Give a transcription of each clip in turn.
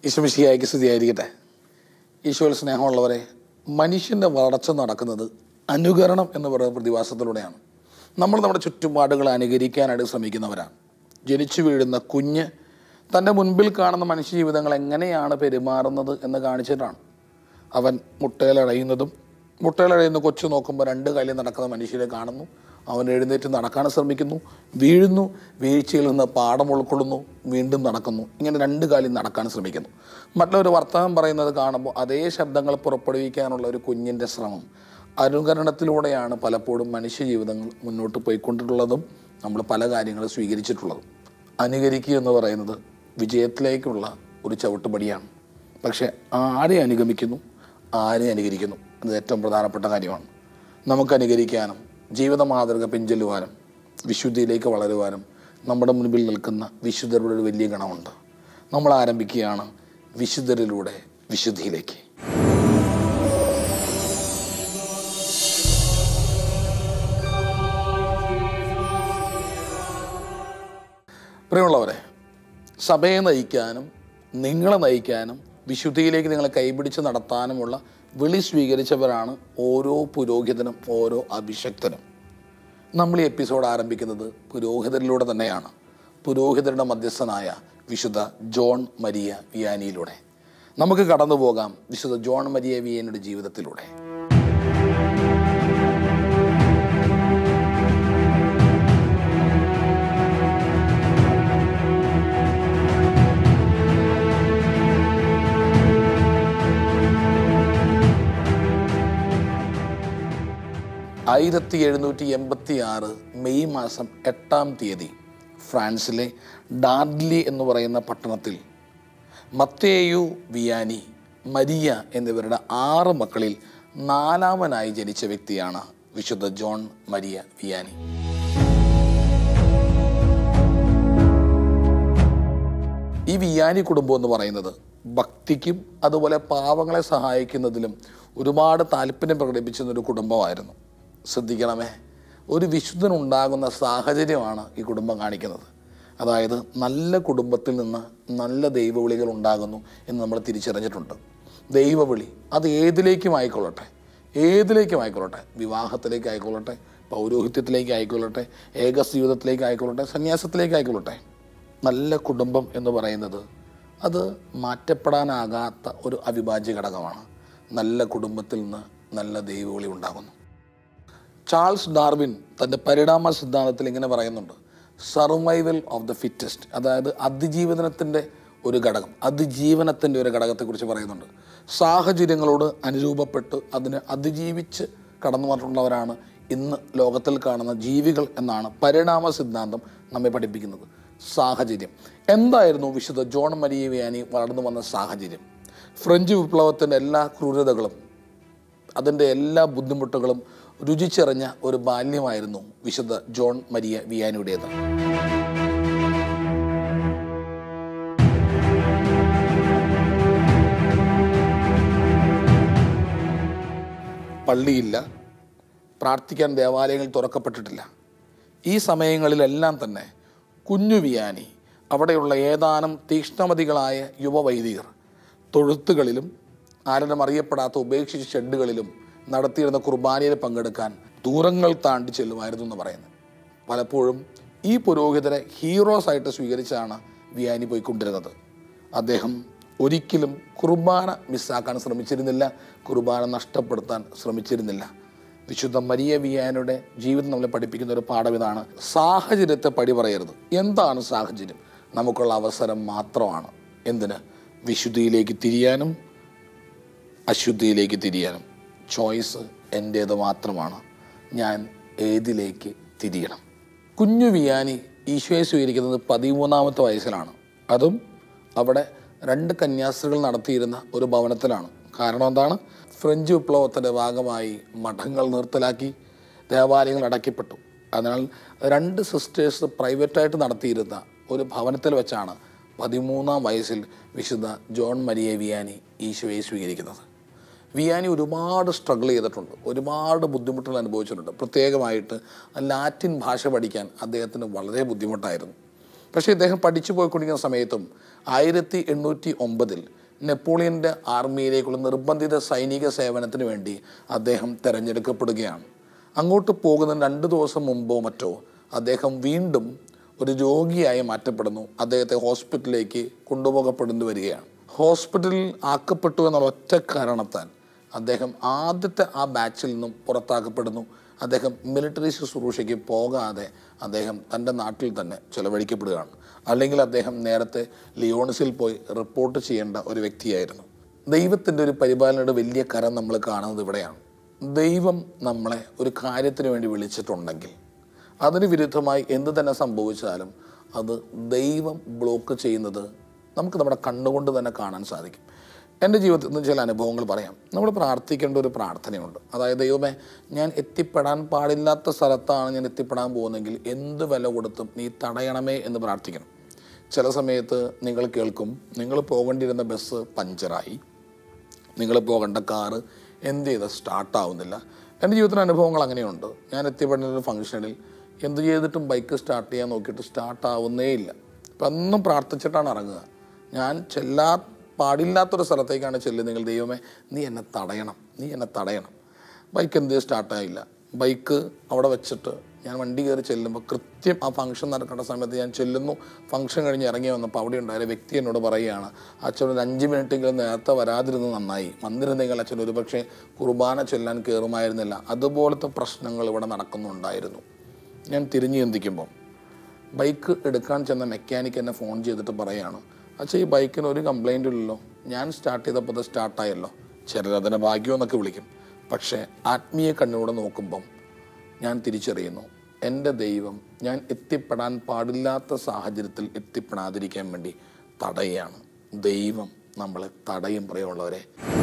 ഈശ്വമിഷിയായിക്ക് സ്ഥിതിയായിരിക്കട്ടെ ഈശോയിൽ സ്നേഹമുള്ളവരെ മനുഷ്യൻ്റെ വളർച്ച നടക്കുന്നത് അനുകരണം എന്ന് പറയുന്ന പ്രതിഭാസത്തിലൂടെയാണ് നമ്മൾ നമ്മുടെ ചുറ്റുപാടുകളെ അനുകരിക്കാനായിട്ട് ശ്രമിക്കുന്നവരാണ് ജനിച്ചു വീഴുന്ന കുഞ്ഞ് തൻ്റെ മുൻപിൽ കാണുന്ന മനുഷ്യ ജീവിതങ്ങൾ എങ്ങനെയാണ് പെരുമാറുന്നത് എന്ന് കാണിച്ചിട്ടാണ് അവൻ മുട്ടയിലടയുന്നതും മുട്ടയിലടയുന്ന കൊച്ചു നോക്കുമ്പോൾ രണ്ട് കൈയിൽ നടക്കുന്ന മനുഷ്യരെ കാണുന്നു അവൻ എഴുന്നേറ്റ് നടക്കാൻ ശ്രമിക്കുന്നു വീഴുന്നു വീഴ്ചയിൽ നിന്ന് പാഠം ഉൾക്കൊള്ളുന്നു വീണ്ടും നടക്കുന്നു ഇങ്ങനെ രണ്ട് കാലിൽ നടക്കാൻ ശ്രമിക്കുന്നു മറ്റുള്ളൊരു വർത്തമാനം പറയുന്നത് കാണുമ്പോൾ അതേ ശബ്ദങ്ങൾ പുറപ്പെടുവിക്കാനുള്ള ഒരു കുഞ്ഞിൻ്റെ ശ്രമം അനുകരണത്തിലൂടെയാണ് പലപ്പോഴും മനുഷ്യ ജീവിതങ്ങൾ മുന്നോട്ട് പോയിക്കൊണ്ടിട്ടുള്ളതും നമ്മൾ പല കാര്യങ്ങളും സ്വീകരിച്ചിട്ടുള്ളതും അനുകരിക്കുക എന്ന് പറയുന്നത് വിജയത്തിലേക്കുള്ള ഒരു ചവിട്ടുപടിയാണ് പക്ഷേ ആരെ അനുഗമിക്കുന്നു ആരെ അനുകരിക്കുന്നു അത് ഏറ്റവും പ്രധാനപ്പെട്ട കാര്യമാണ് നമുക്ക് അനുകരിക്കാനും ജീവിത മാതൃക പിഞ്ചെല്ലുവാനും വിശുദ്ധിയിലേക്ക് വളരുവാനും നമ്മുടെ മുൻപിൽ നിൽക്കുന്ന വിശുദ്ധരുടെ ഒരു വലിയ ഗണമുണ്ട് നമ്മൾ ആരംഭിക്കുകയാണ് വിശുദ്ധരിലൂടെ വിശുദ്ധിയിലേക്ക് പ്രിയമുള്ളവരെ സഭയെ നയിക്കാനും നിങ്ങളെ നയിക്കാനും വിശുദ്ധിയിലേക്ക് നിങ്ങളെ കൈപിടിച്ച് നടത്താനുമുള്ള വിളി സ്വീകരിച്ചവരാണ് ഓരോ പുരോഹിതനും ഓരോ അഭിഷക്തനും നമ്മൾ ഈ എപ്പിസോഡ് ആരംഭിക്കുന്നത് പുരോഹിതരിലൂടെ തന്നെയാണ് പുരോഹിതരുടെ മധ്യസ്ഥനായ വിശുദ്ധ ജോൺ മരിയ വിയാനിയിലൂടെ നമുക്ക് കടന്നു പോകാം വിശുദ്ധ ജോൺ മരിയ വിയാനിയുടെ ജീവിതത്തിലൂടെ ആയിരത്തി എഴുന്നൂറ്റി എൺപത്തി ആറ് മെയ് മാസം എട്ടാം തീയതി ഫ്രാൻസിലെ ഡാർഡ്ലി എന്ന് പറയുന്ന പട്ടണത്തിൽ മത്തേയു വിയാനി മരിയ എന്നിവരുടെ ആറ് മക്കളിൽ നാലാമനായി ജനിച്ച വ്യക്തിയാണ് വിശുദ്ധ ജോൺ മരിയ വിയാനി ഈ വിയാനി കുടുംബം എന്ന് പറയുന്നത് ഭക്തിക്കും അതുപോലെ പാവങ്ങളെ സഹായിക്കുന്നതിലും ഒരുപാട് താല്പര്യം പ്രകടിപ്പിച്ചിരുന്ന ഒരു കുടുംബമായിരുന്നു ശ്രദ്ധിക്കണമേ ഒരു വിശുദ്ധനുണ്ടാകുന്ന സാഹചര്യമാണ് ഈ കുടുംബം കാണിക്കുന്നത് അതായത് നല്ല കുടുംബത്തിൽ നിന്ന് നല്ല ദൈവവിളികൾ ഉണ്ടാകുന്നു എന്ന് നമ്മൾ തിരിച്ചറിഞ്ഞിട്ടുണ്ട് ദൈവവിളി അത് ഏതിലേക്കും ആയിക്കൊള്ളട്ടെ ഏതിലേക്കും ആയിക്കൊള്ളട്ടെ വിവാഹത്തിലേക്ക് ആയിക്കൊള്ളട്ടെ പൗരോഹിത്യത്തിലേക്ക് ആയിക്കൊള്ളട്ടെ ഏകജീവിതത്തിലേക്ക് ആയിക്കൊള്ളട്ടെ സന്യാസത്തിലേക്ക് ആയിക്കൊള്ളട്ടെ നല്ല കുടുംബം എന്ന് പറയുന്നത് അത് മാറ്റപ്പെടാനാകാത്ത ഒരു അവിഭാജ്യ ഘടകമാണ് നല്ല കുടുംബത്തിൽ നിന്ന് നല്ല ദൈവവിളി ഉണ്ടാകുന്നു ചാൾസ് ഡാർവിൻ തൻ്റെ പരിണാമ സിദ്ധാന്തത്തിൽ ഇങ്ങനെ പറയുന്നുണ്ട് സർവൈവൽ ഓഫ് ദ ഫിറ്റസ്റ്റ് അതായത് അതിജീവനത്തിൻ്റെ ഒരു ഘടകം അതിജീവനത്തിൻ്റെ ഒരു ഘടകത്തെക്കുറിച്ച് പറയുന്നുണ്ട് സാഹചര്യങ്ങളോട് അനുരൂപപ്പെട്ട് അതിനെ അതിജീവിച്ച് കടന്നു വന്നിട്ടുള്ളവരാണ് ഇന്ന് ലോകത്തിൽ കാണുന്ന ജീവികൾ എന്നാണ് പരിണാമ സിദ്ധാന്തം നമ്മെ പഠിപ്പിക്കുന്നത് സാഹചര്യം എന്തായിരുന്നു വിശുദ്ധ ജോൺ മരിയ വിയാനി വളർന്നു വന്ന സാഹചര്യം ഫ്രഞ്ച് വിപ്ലവത്തിൻ്റെ എല്ലാ ക്രൂരതകളും അതിൻ്റെ എല്ലാ ബുദ്ധിമുട്ടുകളും രുചിച്ചെറിഞ്ഞ ഒരു ബാല്യമായിരുന്നു വിശുദ്ധ ജോൺ മരിയ വിയാനിയുടേത് പള്ളിയില്ല പ്രാർത്ഥിക്കാൻ ദേവാലയങ്ങൾ തുറക്കപ്പെട്ടിട്ടില്ല ഈ സമയങ്ങളിലെല്ലാം തന്നെ കുഞ്ഞു വിയാനി അവിടെയുള്ള ഏതാനും തീക്ഷ്ണമതികളായ യുവവൈദികർ തൊഴുത്തുകളിലും ആരും അറിയപ്പെടാത്ത ഉപേക്ഷിച്ച ഷെഡുകളിലും നടത്തിയിരുന്ന കുർബാനയിൽ പങ്കെടുക്കാൻ ദൂരങ്ങൾ താണ്ടി ചെല്ലുമായിരുന്നു എന്ന് പറയുന്നത് പലപ്പോഴും ഈ പുരോഹിതരെ ഹീറോസ് ആയിട്ട് സ്വീകരിച്ചാണ് വിയാനി പോയിക്കൊണ്ടിരുന്നത് അദ്ദേഹം ഒരിക്കലും കുർബാന മിസ്സാക്കാൻ ശ്രമിച്ചിരുന്നില്ല കുർബാന നഷ്ടപ്പെടുത്താൻ ശ്രമിച്ചിരുന്നില്ല വിശുദ്ധ മരിയ വിയാനയുടെ ജീവിതം നമ്മളെ പഠിപ്പിക്കുന്ന ഒരു പാഠം ഇതാണ് സാഹചര്യത്തെ പടി പറയരുത് എന്താണ് സാഹചര്യം നമുക്കുള്ള അവസരം മാത്രമാണ് എന്തിന് വിശുദ്ധിയിലേക്ക് തിരിയാനും അശുദ്ധിയിലേക്ക് തിരിയാനും ചോയ്സ് എൻ്റേത് മാത്രമാണ് ഞാൻ ഏതിലേക്ക് തിരിയണം കുഞ്ഞു വിയാനി ഈശോയെ സ്വീകരിക്കുന്നത് പതിമൂന്നാമത്തെ വയസ്സിലാണ് അതും അവിടെ രണ്ട് കന്യാസ്ത്രീകൾ നടത്തിയിരുന്ന ഒരു ഭവനത്തിലാണ് കാരണം എന്താണ് ഫ്രഞ്ച് വിപ്ലവത്തിൻ്റെ ഭാഗമായി മഠങ്ങൾ നിർത്തലാക്കി ദേവാലയങ്ങൾ അടയ്ക്കപ്പെട്ടു അതിനാൽ രണ്ട് സിസ്റ്റേഴ്സ് പ്രൈവറ്റായിട്ട് നടത്തിയിരുന്ന ഒരു ഭവനത്തിൽ വെച്ചാണ് പതിമൂന്നാം വയസ്സിൽ വിശുദ്ധ ജോൺ മരിയ വിയാനി ഈശോയെ സ്വീകരിക്കുന്നത് വിയാനി ഒരുപാട് സ്ട്രഗിൾ ചെയ്തിട്ടുണ്ട് ഒരുപാട് ബുദ്ധിമുട്ടുകൾ അനുഭവിച്ചിട്ടുണ്ട് പ്രത്യേകമായിട്ട് ലാറ്റിൻ ഭാഷ പഠിക്കാൻ അദ്ദേഹത്തിന് വളരെ ബുദ്ധിമുട്ടായിരുന്നു പക്ഷേ ഇദ്ദേഹം പഠിച്ചു പോയിക്കൊണ്ടിരിക്കുന്ന സമയത്തും ആയിരത്തി എണ്ണൂറ്റി ഒമ്പതിൽ നെപ്പോളിയൻ്റെ ആർമിയിലേക്കുള്ള നിർബന്ധിത സൈനിക സേവനത്തിന് വേണ്ടി അദ്ദേഹം തിരഞ്ഞെടുക്കപ്പെടുകയാണ് അങ്ങോട്ട് പോകുന്നതിന് രണ്ട് ദിവസം മുമ്പോ മറ്റോ അദ്ദേഹം വീണ്ടും ഒരു രോഗിയായി മാറ്റപ്പെടുന്നു അദ്ദേഹത്തെ ഹോസ്പിറ്റലിലേക്ക് കൊണ്ടുപോകപ്പെടുന്നു വരികയാണ് ഹോസ്പിറ്റലിൽ ആക്കപ്പെട്ടു എന്നുള്ള ഒറ്റ കാരണത്താൽ അദ്ദേഹം ആദ്യത്തെ ആ ബാച്ചിൽ നിന്നും പുറത്താക്കപ്പെടുന്നു അദ്ദേഹം മിലിറ്ററി ശുശ്രൂഷയ്ക്ക് പോകാതെ അദ്ദേഹം തൻ്റെ നാട്ടിൽ തന്നെ ചെലവഴിക്കപ്പെടുകയാണ് അല്ലെങ്കിൽ അദ്ദേഹം നേരത്തെ ലിയോണിസിൽ പോയി റിപ്പോർട്ട് ചെയ്യേണ്ട ഒരു വ്യക്തിയായിരുന്നു ദൈവത്തിൻ്റെ ഒരു പരിപാലനയുടെ വലിയ കരം നമ്മൾ കാണുന്നത് ഇവിടെയാണ് ദൈവം നമ്മളെ ഒരു കാര്യത്തിന് വേണ്ടി വിളിച്ചിട്ടുണ്ടെങ്കിൽ അതിന് വിരുദ്ധമായി എന്ത് തന്നെ സംഭവിച്ചാലും അത് ദൈവം ബ്ലോക്ക് ചെയ്യുന്നത് നമുക്ക് നമ്മുടെ കണ്ണുകൊണ്ട് തന്നെ കാണാൻ സാധിക്കും എൻ്റെ ജീവിതത്തിൽ നിന്ന് ചില അനുഭവങ്ങൾ പറയാം നമ്മൾ പ്രാർത്ഥിക്കേണ്ട ഒരു പ്രാർത്ഥനയുണ്ട് അതായത് ദൈവമേ ഞാൻ എത്തിപ്പെടാൻ പാടില്ലാത്ത സ്ഥലത്താണ് ഞാൻ എത്തിപ്പെടാൻ പോകുന്നതെങ്കിൽ എന്ത് വില കൊടുത്തും നീ തടയണമേ എന്ന് പ്രാർത്ഥിക്കണം ചില സമയത്ത് നിങ്ങൾ കേൾക്കും നിങ്ങൾ പോകേണ്ടിയിരുന്ന ബസ് പഞ്ചറായി നിങ്ങൾ പോകേണ്ട കാറ് എന്ത് ചെയ്ത് സ്റ്റാർട്ടാവുന്നില്ല എൻ്റെ ജീവിതത്തിലെ അനുഭവങ്ങൾ അങ്ങനെയുണ്ട് ഞാൻ എത്തിപ്പെടുന്ന ഒരു ഫംഗ്ഷനിൽ എന്ത് ചെയ്തിട്ടും ബൈക്ക് സ്റ്റാർട്ട് ചെയ്യാൻ നോക്കിയിട്ട് സ്റ്റാർട്ടാവുന്നേ ഇല്ല അപ്പം അന്നും പ്രാർത്ഥിച്ചിട്ടാണ് ഇറങ്ങുക ഞാൻ ചെല്ലാ പാടില്ലാത്തൊരു സ്ഥലത്തേക്കാണ് ചെല്ലുന്നതെങ്കിൽ ദൈവമേ നീ എന്നെ തടയണം നീ എന്നെ തടയണം ബൈക്ക് എന്ത് സ്റ്റാർട്ടായില്ല ബൈക്ക് അവിടെ വെച്ചിട്ട് ഞാൻ വണ്ടി കയറി ചെല്ലുമ്പോൾ കൃത്യം ആ ഫംഗ്ഷൻ നടക്കേണ്ട സമയത്ത് ഞാൻ ചെല്ലുന്നു ഫംഗ്ഷൻ കഴിഞ്ഞ് ഇറങ്ങി വന്നപ്പോൾ അവിടെ ഉണ്ടായ വ്യക്തി എന്നോട് പറയുകയാണ് അച്ഛൻ ഒരു അഞ്ച് മിനിറ്റെങ്കിലും നേരത്തെ വരാതിരുന്ന് നന്നായി വന്നിരുന്നെങ്കിൽ അച്ഛൻ ഒരുപക്ഷെ കുർബാന ചെല്ലാൻ കയറുമായിരുന്നില്ല അതുപോലത്തെ പ്രശ്നങ്ങൾ ഇവിടെ നടക്കുന്നുണ്ടായിരുന്നു ഞാൻ തിരിഞ്ഞു ചിന്തിക്കുമ്പോൾ ബൈക്ക് എടുക്കാൻ ചെന്ന മെക്കാനിക് എന്നെ ഫോൺ ചെയ്തിട്ട് പറയാണ് അച്ഛാ ഈ ബൈക്കിന് ഒരു കംപ്ലൈൻറ്റും ഇല്ലല്ലോ ഞാൻ സ്റ്റാർട്ട് ചെയ്തപ്പോൾ അത് സ്റ്റാർട്ടായല്ലോ ചിലരതിനെ ഭാഗ്യമെന്നൊക്കെ വിളിക്കും പക്ഷേ ആത്മീയ കണ്ണിലൂടെ നോക്കുമ്പം ഞാൻ തിരിച്ചറിയുന്നു എൻ്റെ ദൈവം ഞാൻ എത്തിപ്പെടാൻ പാടില്ലാത്ത സാഹചര്യത്തിൽ എത്തിപ്പെടാതിരിക്കാൻ വേണ്ടി തടയുകയാണ് ദൈവം നമ്മളെ തടയും പ്രിയമുള്ളവരെ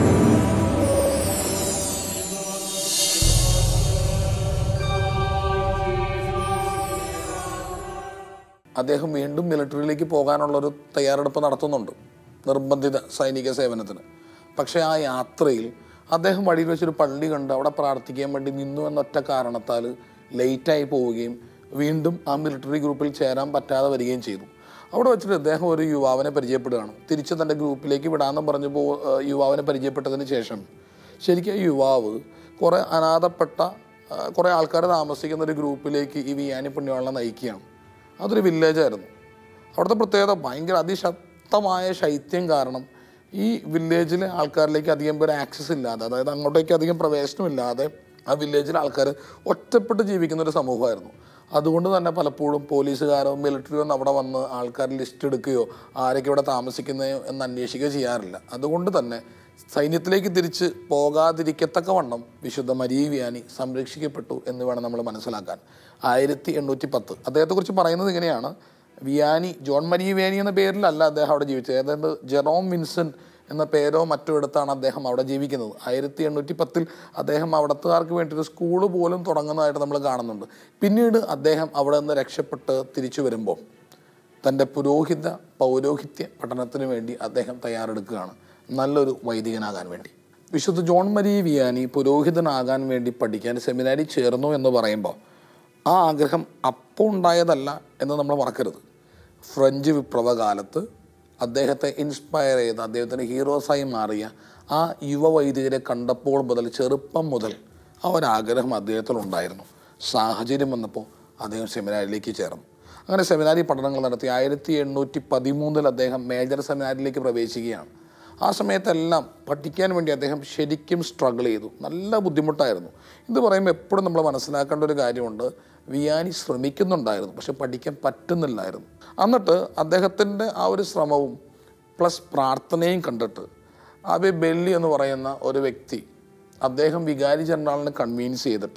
അദ്ദേഹം വീണ്ടും മിലിറ്ററിയിലേക്ക് പോകാനുള്ള ഒരു തയ്യാറെടുപ്പ് നടത്തുന്നുണ്ട് നിർബന്ധിത സൈനിക സേവനത്തിന് പക്ഷേ ആ യാത്രയിൽ അദ്ദേഹം വഴിയിൽ വെച്ചൊരു പള്ളി കണ്ട് അവിടെ പ്രാർത്ഥിക്കാൻ വേണ്ടി നിന്നു എന്നൊറ്റ കാരണത്താൽ ലേറ്റായി പോവുകയും വീണ്ടും ആ മിലിറ്ററി ഗ്രൂപ്പിൽ ചേരാൻ പറ്റാതെ വരികയും ചെയ്തു അവിടെ വെച്ചിട്ട് അദ്ദേഹം ഒരു യുവാവിനെ പരിചയപ്പെടുകയാണ് തിരിച്ച് തൻ്റെ ഗ്രൂപ്പിലേക്ക് വിടാമെന്ന് പറഞ്ഞ് പോ ഏഹ് യുവാവിനെ പരിചയപ്പെട്ടതിന് ശേഷം ശരിക്കും ഈ യുവാവ് കുറേ അനാഥപ്പെട്ട ആ, കുറേ ആൾക്കാർ താമസിക്കുന്ന ഒരു ഗ്രൂപ്പിലേക്ക് ഈ വിയാനി പുണ്യവാളനെ നയിക്കുകയാണ് അതൊരു വില്ലേജായിരുന്നു അവിടുത്തെ പ്രത്യേകത ഭയങ്കര അതിശക്തമായ ശൈത്യം കാരണം ഈ വില്ലേജിലെ ആൾക്കാരിലേക്ക് അധികം പേര് ആക്സസ് ഇല്ലാതെ അതായത് അങ്ങോട്ടേക്ക് അധികം പ്രവേശനമില്ലാതെ ആ വില്ലേജിലെ ആൾക്കാർ ഒറ്റപ്പെട്ട് ജീവിക്കുന്ന ഒരു സമൂഹമായിരുന്നു അതുകൊണ്ട് തന്നെ പലപ്പോഴും പോലീസുകാരോ മിലിറ്ററിയോ ഒന്നും അവിടെ വന്ന് ആൾക്കാർ ലിസ്റ്റ് എടുക്കുകയോ ആരൊക്കെ ഇവിടെ താമസിക്കുന്നയോ എന്ന് അന്വേഷിക്കുകയോ ചെയ്യാറില്ല അതുകൊണ്ട് തന്നെ സൈന്യത്തിലേക്ക് തിരിച്ച് പോകാതിരിക്കത്തക്ക വണ്ണം വിശുദ്ധ മരീവ്യാനി സംരക്ഷിക്കപ്പെട്ടു എന്ന് വേണം നമ്മൾ മനസ്സിലാക്കാൻ ആയിരത്തി എണ്ണൂറ്റി പത്ത് അദ്ദേഹത്തെക്കുറിച്ച് പറയുന്നത് ഇങ്ങനെയാണ് വിയാനി ജോൺ മരി വിയാനി എന്ന പേരിലല്ല അദ്ദേഹം അവിടെ ജീവിച്ചത് അതായത് ജെറോം വിൻസെന്റ് എന്ന പേരോ മറ്റോ എടുത്താണ് അദ്ദേഹം അവിടെ ജീവിക്കുന്നത് ആയിരത്തി എണ്ണൂറ്റി പത്തിൽ അദ്ദേഹം അവിടത്തുകാർക്ക് വേണ്ടി ഒരു സ്കൂള് പോലും തുടങ്ങുന്നതായിട്ട് നമ്മൾ കാണുന്നുണ്ട് പിന്നീട് അദ്ദേഹം അവിടെ നിന്ന് രക്ഷപ്പെട്ട് തിരിച്ചു വരുമ്പോൾ തൻ്റെ പുരോഹിത പൗരോഹിത്യ പഠനത്തിന് വേണ്ടി അദ്ദേഹം തയ്യാറെടുക്കുകയാണ് നല്ലൊരു വൈദികനാകാൻ വേണ്ടി വിശുദ്ധ ജോൺ മരി വിയാനി പുരോഹിതനാകാൻ വേണ്ടി പഠിക്കാൻ സെമിനാരി ചേർന്നു എന്ന് പറയുമ്പോൾ ആ ആഗ്രഹം അപ്പോൾ ഉണ്ടായതല്ല എന്ന് നമ്മൾ മറക്കരുത് ഫ്രഞ്ച് വിപ്ലവ കാലത്ത് അദ്ദേഹത്തെ ഇൻസ്പയർ ചെയ്ത് അദ്ദേഹത്തിന് ഹീറോസായി മാറിയ ആ യുവ വൈദികരെ കണ്ടപ്പോൾ മുതൽ ചെറുപ്പം മുതൽ ആ ഒരാഗ്രഹം അദ്ദേഹത്തിലുണ്ടായിരുന്നു സാഹചര്യം വന്നപ്പോൾ അദ്ദേഹം സെമിനാരിലേക്ക് ചേർന്നു അങ്ങനെ സെമിനാരി പഠനങ്ങൾ നടത്തി ആയിരത്തി എണ്ണൂറ്റി പതിമൂന്നിൽ അദ്ദേഹം മേജർ സെമിനാരിലേക്ക് പ്രവേശിക്കുകയാണ് ആ സമയത്തെല്ലാം പഠിക്കാൻ വേണ്ടി അദ്ദേഹം ശരിക്കും സ്ട്രഗിൾ ചെയ്തു നല്ല ബുദ്ധിമുട്ടായിരുന്നു ഇത് പറയുമ്പോൾ എപ്പോഴും നമ്മൾ മനസ്സിലാക്കേണ്ട ഒരു കാര്യമുണ്ട് വിയാനി ശ്രമിക്കുന്നുണ്ടായിരുന്നു പക്ഷെ പഠിക്കാൻ പറ്റുന്നില്ലായിരുന്നു എന്നിട്ട് അദ്ദേഹത്തിൻ്റെ ആ ഒരു ശ്രമവും പ്ലസ് പ്രാർത്ഥനയും കണ്ടിട്ട് ആബെ ബെല്ലി എന്ന് പറയുന്ന ഒരു വ്യക്തി അദ്ദേഹം വികാരി ജനറാളിനെ കൺവീൻസ് ചെയ്തിട്ട്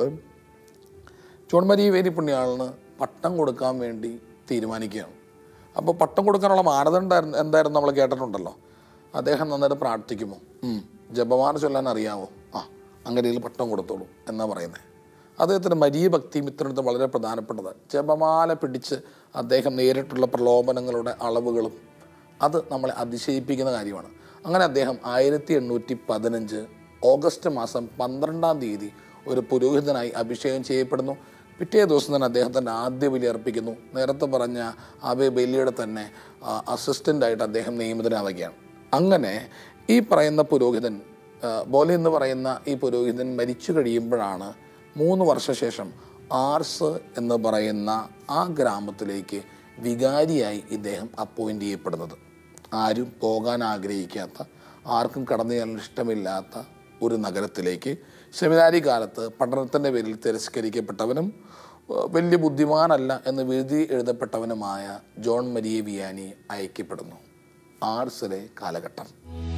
ജോൺ മരി വേരി പുണ്യാളിന് പട്ടം കൊടുക്കാൻ വേണ്ടി തീരുമാനിക്കുകയാണ് അപ്പോൾ പട്ടം കൊടുക്കാനുള്ള മാനദണ്ഡം എന്തായിരുന്നു നമ്മൾ കേട്ടിട്ടുണ്ടല്ലോ അദ്ദേഹം നന്നായിട്ട് പ്രാർത്ഥിക്കുമോ ഉം. ജപമാല ചൊല്ലാൻ അറിയാമോ ആ അങ്ങനെയിൽ പട്ടം കൊടുത്തോളൂ എന്നാ പറയുന്നത് അദ്ദേഹത്തിൻ്റെ മരിയ ഭക്തിയും ഇത്തരത്തിൽ വളരെ പ്രധാനപ്പെട്ടതാണ് ജപമാല പിടിച്ച് അദ്ദേഹം നേരിട്ടുള്ള പ്രലോഭനങ്ങളുടെ അളവുകളും അത് നമ്മളെ അതിശയിപ്പിക്കുന്ന കാര്യമാണ് അങ്ങനെ അദ്ദേഹം ആയിരത്തി എണ്ണൂറ്റി പതിനഞ്ച് ഓഗസ്റ്റ് മാസം പന്ത്രണ്ടാം തീയതി ഒരു പുരോഹിതനായി അഭിഷേകം ചെയ്യപ്പെടുന്നു പിറ്റേ ദിവസം തന്നെ അദ്ദേഹത്തിൻ്റെ ആദ്യ ബലി അർപ്പിക്കുന്നു നേരത്തെ പറഞ്ഞ ആബെ ബലിയുടെ തന്നെ അസിസ്റ്റൻ്റായിട്ട് അദ്ദേഹം നിയമിതനാവുകയാണ് അങ്ങനെ ഈ പറയുന്ന പുരോഹിതൻ ആ, ബോലെ എന്ന് പറയുന്ന ഈ പുരോഹിതൻ മരിച്ചു കഴിയുമ്പോഴാണ് മൂന്ന് വർഷശേഷം ആർസ് എന്ന് പറയുന്ന ആ ഗ്രാമത്തിലേക്ക് വികാരിയായി ഇദ്ദേഹം അപ്പോയിൻ്റ് ചെയ്യപ്പെടുന്നത് ആരും പോകാൻ ആഗ്രഹിക്കാത്ത ആർക്കും കടന്നു ചെല്ലാൻ ഇഷ്ടമില്ലാത്ത ഒരു നഗരത്തിലേക്ക് സെമിനാരി കാലത്ത് പഠനത്തിൻ്റെ പേരിൽ തിരസ്കരിക്കപ്പെട്ടവനും ഏഹ്, വലിയ ബുദ്ധിമാനല്ല എന്ന് വിഴുതി എഴുതപ്പെട്ടവനുമായ ജോൺ മരിയ വിയാനി അയക്കപ്പെടുന്നു ആർസിലെ കാലഘട്ടം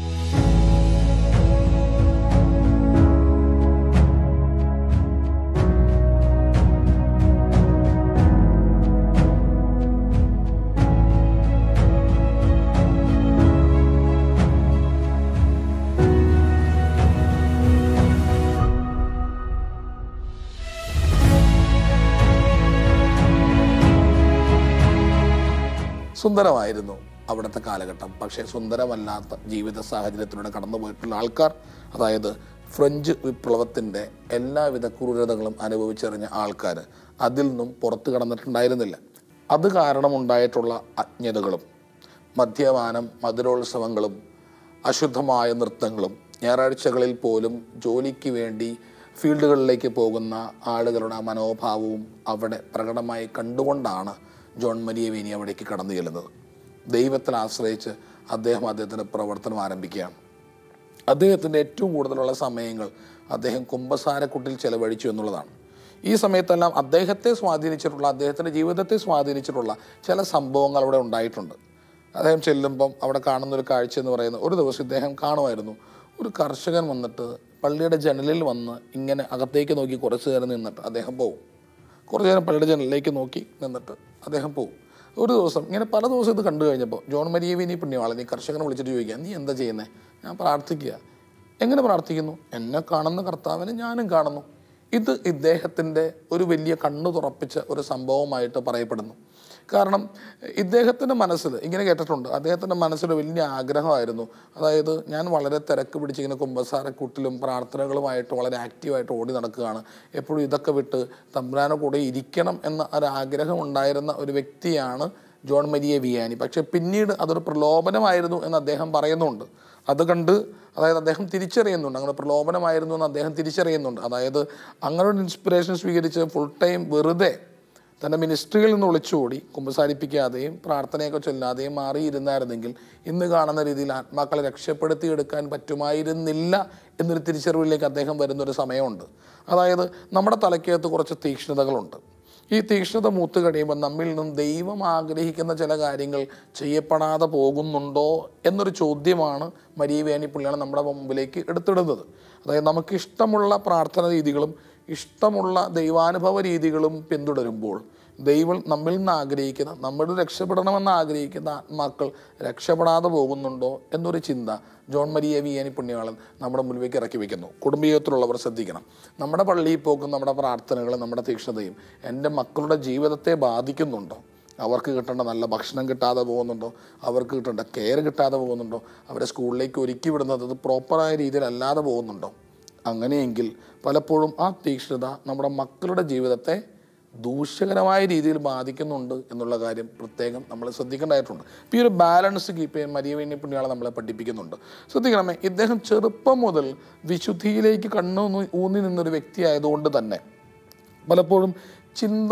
സുന്ദരമായിരുന്നു അവിടുത്തെ കാലഘട്ടം പക്ഷേ സുന്ദരമല്ലാത്ത ജീവിത സാഹചര്യത്തിലൂടെ കടന്നുപോയിട്ടുള്ള ആൾക്കാർ അതായത് ഫ്രഞ്ച് വിപ്ലവത്തിൻ്റെ എല്ലാവിധ ക്രൂരതകളും അനുഭവിച്ചറിഞ്ഞ ആൾക്കാർ അതിൽ നിന്നും പുറത്തു കടന്നിട്ടുണ്ടായിരുന്നില്ല അത് കാരണമുണ്ടായിട്ടുള്ള അജ്ഞതകളും മദ്യപാനം മധുരോത്സവങ്ങളും അശുദ്ധമായ നൃത്തങ്ങളും ഞായറാഴ്ചകളിൽ പോലും ജോലിക്ക് വേണ്ടി ഫീൽഡുകളിലേക്ക് പോകുന്ന ആളുകളുടെ ആ മനോഭാവവും അവിടെ പ്രകടമായി കണ്ടുകൊണ്ടാണ് ജോൺ മരിയ വേനി അവിടേക്ക് കടന്നു ചെല്ലുന്നത് ദൈവത്തിൽ ആശ്രയിച്ച് അദ്ദേഹം അദ്ദേഹത്തിൻ്റെ പ്രവർത്തനം ആരംഭിക്കുകയാണ് അദ്ദേഹത്തിൻ്റെ ഏറ്റവും കൂടുതലുള്ള സമയങ്ങൾ അദ്ദേഹം കുംഭസാരക്കുട്ടിൽ ചെലവഴിച്ചു എന്നുള്ളതാണ് ഈ സമയത്തെല്ലാം അദ്ദേഹത്തെ സ്വാധീനിച്ചിട്ടുള്ള അദ്ദേഹത്തിൻ്റെ ജീവിതത്തെ സ്വാധീനിച്ചിട്ടുള്ള ചില സംഭവങ്ങൾ അവിടെ ഉണ്ടായിട്ടുണ്ട് അദ്ദേഹം ചെല്ലുമ്പം അവിടെ കാണുന്ന ഒരു കാഴ്ച എന്ന് പറയുന്നത് ഒരു ദിവസം ഇദ്ദേഹം കാണുമായിരുന്നു ഒരു കർഷകൻ വന്നിട്ട് പള്ളിയുടെ ജനലിൽ വന്ന് ഇങ്ങനെ അകത്തേക്ക് നോക്കി കുറച്ച് നേരം നിന്നിട്ട് അദ്ദേഹം പോകും കുറച്ച് നേരം പള്ളിയുടെ ജനലിലേക്ക് നോക്കി നിന്നിട്ട് അദ്ദേഹം പോകും ഒരു ദിവസം ഇങ്ങനെ പല ദിവസം ഇത് കണ്ടു കഴിഞ്ഞപ്പോൾ ജോൺ മരിയവിനി പുണ്യവാളൻ ഈ കർഷകനെ വിളിച്ചിട്ട് ചോദിക്കുക നീ എന്താ ചെയ്യുന്നത് ഞാൻ പ്രാർത്ഥിക്കുക എങ്ങനെ പ്രാർത്ഥിക്കുന്നു എന്നെ കാണുന്ന കർത്താവിനെ ഞാനും കാണുന്നു ഇത് ഇദ്ദേഹത്തിൻ്റെ ഒരു വലിയ കണ്ണു തുറപ്പിച്ച ഒരു സംഭവമായിട്ട് പറയപ്പെടുന്നു കാരണം ഇദ്ദേഹത്തിൻ്റെ മനസ്സിൽ ഇങ്ങനെ കേട്ടിട്ടുണ്ട് അദ്ദേഹത്തിൻ്റെ മനസ്സിൽ വലിയ ആഗ്രഹമായിരുന്നു അതായത് ഞാൻ വളരെ തിരക്ക് പിടിച്ചിങ്ങനെ കുമ്പസാരക്കൂട്ടിലും പ്രാർത്ഥനകളുമായിട്ട് വളരെ ആക്റ്റീവായിട്ട് ഓടി നടക്കുകയാണ് എപ്പോഴും ഇതൊക്കെ വിട്ട് തമ്പുരാനെ കൂടെ ഇരിക്കണം എന്ന ഒരു ആഗ്രഹം ഉണ്ടായിരുന്ന ഒരു വ്യക്തിയാണ് ജോൺ മരിയ വിയാനി പക്ഷെ പിന്നീട് അതൊരു പ്രലോഭനമായിരുന്നു എന്ന് അദ്ദേഹം പറയുന്നുണ്ട് അത് കണ്ട് അതായത് അദ്ദേഹം തിരിച്ചറിയുന്നുണ്ട് അങ്ങനെ പ്രലോഭനമായിരുന്നു എന്ന് അദ്ദേഹം തിരിച്ചറിയുന്നുണ്ട് അതായത് അങ്ങനെ ഒരു ഇൻസ്പിറേഷൻ സ്വീകരിച്ച് ഫുൾ ടൈം വെറുതെ തൻ്റെ മിനിസ്ട്രിയിൽ നിന്ന് ഒളിച്ചോടി കുമ്പസാരിപ്പിക്കാതെയും പ്രാർത്ഥനയൊക്കെ ചൊല്ലാതെയും മാറിയിരുന്നായിരുന്നെങ്കിൽ ഇന്ന് കാണുന്ന രീതിയിൽ ആത്മാക്കളെ രക്ഷപ്പെടുത്തിയെടുക്കാൻ പറ്റുമായിരുന്നില്ല എന്നൊരു തിരിച്ചറിവിലേക്ക് അദ്ദേഹം വരുന്നൊരു സമയമുണ്ട് അതായത് നമ്മുടെ തലയ്ക്കകത്ത് കുറച്ച് തീക്ഷ്ണതകളുണ്ട് ഈ തീക്ഷ്ണത മൂത്ത് കഴിയുമ്പോൾ നമ്മിൽ നിന്നും ദൈവം ആഗ്രഹിക്കുന്ന ചില കാര്യങ്ങൾ ചെയ്യപ്പെടാതെ പോകുന്നുണ്ടോ എന്നൊരു ചോദ്യമാണ് മരിയ വേനിപ്പുള്ളിയാണ് നമ്മുടെ മുമ്പിലേക്ക് എടുത്തിടുന്നത് അതായത് നമുക്ക് ഇഷ്ടമുള്ള പ്രാർത്ഥന രീതികളും ഇഷ്ടമുള്ള ദൈവാനുഭവ രീതികളും പിന്തുടരുമ്പോൾ ദൈവം നമ്മിൽ നിന്ന് ആഗ്രഹിക്കുന്ന നമ്മൾ രക്ഷപ്പെടണമെന്ന് ആഗ്രഹിക്കുന്ന ആത്മാക്കൾ രക്ഷപ്പെടാതെ പോകുന്നുണ്ടോ എന്നൊരു ചിന്ത ജോൺ മരിയ വിയാനി പുണ്യവാളൻ നമ്മുടെ മുൻപിലേക്ക് ഇറക്കി വെക്കുന്നു കുടുംബീയത്തിലുള്ളവർ ശ്രദ്ധിക്കണം നമ്മുടെ പള്ളിയിൽ പോക്കും നമ്മുടെ പ്രാർത്ഥനകളും നമ്മുടെ തീക്ഷ്ണതയും എൻ്റെ മക്കളുടെ ജീവിതത്തെ ബാധിക്കുന്നുണ്ടോ അവർക്ക് കിട്ടേണ്ട നല്ല ഭക്ഷണം കിട്ടാതെ പോകുന്നുണ്ടോ അവർക്ക് കിട്ടേണ്ട കെയർ കിട്ടാതെ പോകുന്നുണ്ടോ അവരെ സ്കൂളിലേക്ക് ഒരുക്കി വിടുന്നത് അത് പ്രോപ്പറായ രീതിയിലല്ലാതെ പോകുന്നുണ്ടോ അങ്ങനെയെങ്കിൽ പലപ്പോഴും ആ തീക്ഷ്ണത നമ്മുടെ മക്കളുടെ ജീവിതത്തെ ദൂഷ്യകരമായ രീതിയിൽ ബാധിക്കുന്നുണ്ട് എന്നുള്ള കാര്യം പ്രത്യേകം നമ്മൾ ശ്രദ്ധിക്കേണ്ടതായിട്ടുണ്ട് ഇപ്പോൾ ഈ ഒരു ബാലൻസ് കീപ്പ് ചെയ്യാൻ മരിയവേണി പുണ്യാളെ നമ്മളെ പഠിപ്പിക്കുന്നുണ്ട് ശ്രദ്ധിക്കണമേ ഇദ്ദേഹം ചെറുപ്പം മുതൽ വിശുദ്ധിയിലേക്ക് കണ്ണു ഊന്നി- ഊന്നി നിന്നൊരു വ്യക്തിയായതുകൊണ്ട് തന്നെ പലപ്പോഴും ചിന്ത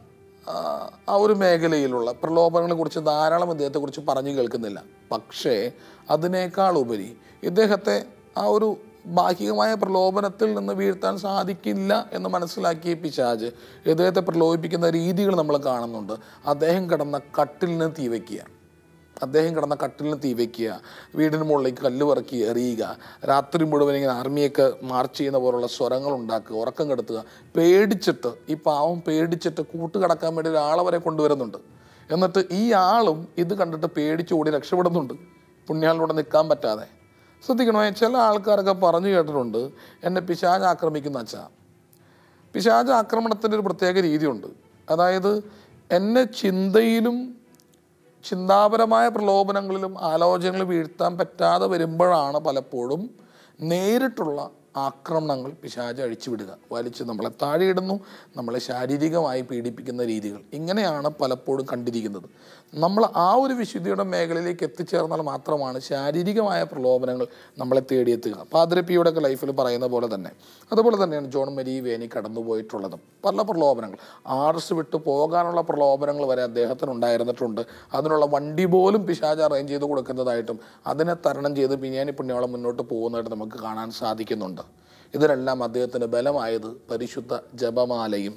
ആ, ആ ഒരു മേഖലയിലുള്ള പ്രലോഭനങ്ങളെ കുറിച്ച് ധാരാളം ഇദ്ദേഹത്തെക്കുറിച്ച് പറഞ്ഞു കേൾക്കുന്നില്ല പക്ഷേ അതിനേക്കാൾ ഉപരി ഇദ്ദേഹത്തെ ആ ഒരു ബാഹികമായ പ്രലോഭനത്തിൽ നിന്ന് വീഴ്ത്താൻ സാധിക്കില്ല എന്ന് മനസ്സിലാക്കിയ പിശാജ് ഇദ്ദേഹത്തെ പ്രലോഭിപ്പിക്കുന്ന രീതികൾ നമ്മൾ കാണുന്നുണ്ട് അദ്ദേഹം കിടന്ന കട്ടിലിന് തീ വയ്ക്കുക അദ്ദേഹം കിടന്ന കട്ടിലിന് തീ വയ്ക്കുക വീടിന് മുകളിലേക്ക് കല്ല് പറക്കി എറിയുക രാത്രി മുഴുവൻ ഇങ്ങനെ ആർമിയൊക്കെ മാർച്ച് ചെയ്യുന്ന പോലുള്ള സ്വരങ്ങൾ ഉണ്ടാക്കുക ഉറക്കം കെടുത്തുക പേടിച്ചിട്ട് ഈ പാവം പേടിച്ചിട്ട് കൂട്ട് കടക്കാൻ വേണ്ടി ഒരാളെ വരെ കൊണ്ടുവരുന്നുണ്ട് എന്നിട്ട് ഈ ആളും ഇത് കണ്ടിട്ട് പേടിച്ച് ഓടി രക്ഷപ്പെടുന്നുണ്ട് പുണ്യാളിലൂടെ നിൽക്കാൻ പറ്റാതെ ശ്രദ്ധിക്കണമേ ചില ആൾക്കാരൊക്കെ പറഞ്ഞു കേട്ടിട്ടുണ്ട് എന്നെ പിശാജ് ആക്രമിക്കുന്ന അച്ഛാ പിശാജ് ആക്രമണത്തിൻ്റെ ഒരു പ്രത്യേക രീതിയുണ്ട് അതായത് എന്നെ ചിന്തയിലും ചിന്താപരമായ പ്രലോഭനങ്ങളിലും ആലോചനകളിലും വീഴ്ത്താൻ പറ്റാതെ വരുമ്പോഴാണ് പലപ്പോഴും നേരിട്ടുള്ള ആക്രമണങ്ങൾ പിശാച് അഴിച്ചുവിടുക വലിച്ച് നമ്മളെ താഴെയിടുന്നു നമ്മളെ ശാരീരികമായി പീഡിപ്പിക്കുന്ന രീതികൾ ഇങ്ങനെയാണ് പലപ്പോഴും കണ്ടിരിക്കുന്നത് നമ്മൾ ആ ഒരു വിശുദ്ധിയുടെ മേഖലയിലേക്ക് എത്തിച്ചേർന്നാൽ മാത്രമാണ് ശാരീരികമായ പ്രലോഭനങ്ങൾ നമ്മളെ തേടിയെത്തുക പാതിരപ്പിയുടെ ഒക്കെ ലൈഫിൽ പറയുന്ന പോലെ തന്നെ അതുപോലെ തന്നെയാണ് ജോൺ മരി വേനി കടന്നുപോയിട്ടുള്ളതും പല പ്രലോഭനങ്ങൾ ആർസ് വിട്ട് പോകാനുള്ള പ്രലോഭനങ്ങൾ വരെ അദ്ദേഹത്തിന് ഉണ്ടായിരുന്നിട്ടുണ്ട് അതിനുള്ള വണ്ടി പോലും പിശാച് അറേഞ്ച് ചെയ്ത് കൊടുക്കുന്നതായിട്ടും അതിനെ തരണം ചെയ്ത് പിന്നാനി പുണ്യോളം മുന്നോട്ട് പോകുന്നതായിട്ട് നമുക്ക് കാണാൻ സാധിക്കുന്നുണ്ട് ഇതിനെല്ലാം അദ്ദേഹത്തിന് ബലമായത് പരിശുദ്ധ ജപമാലയും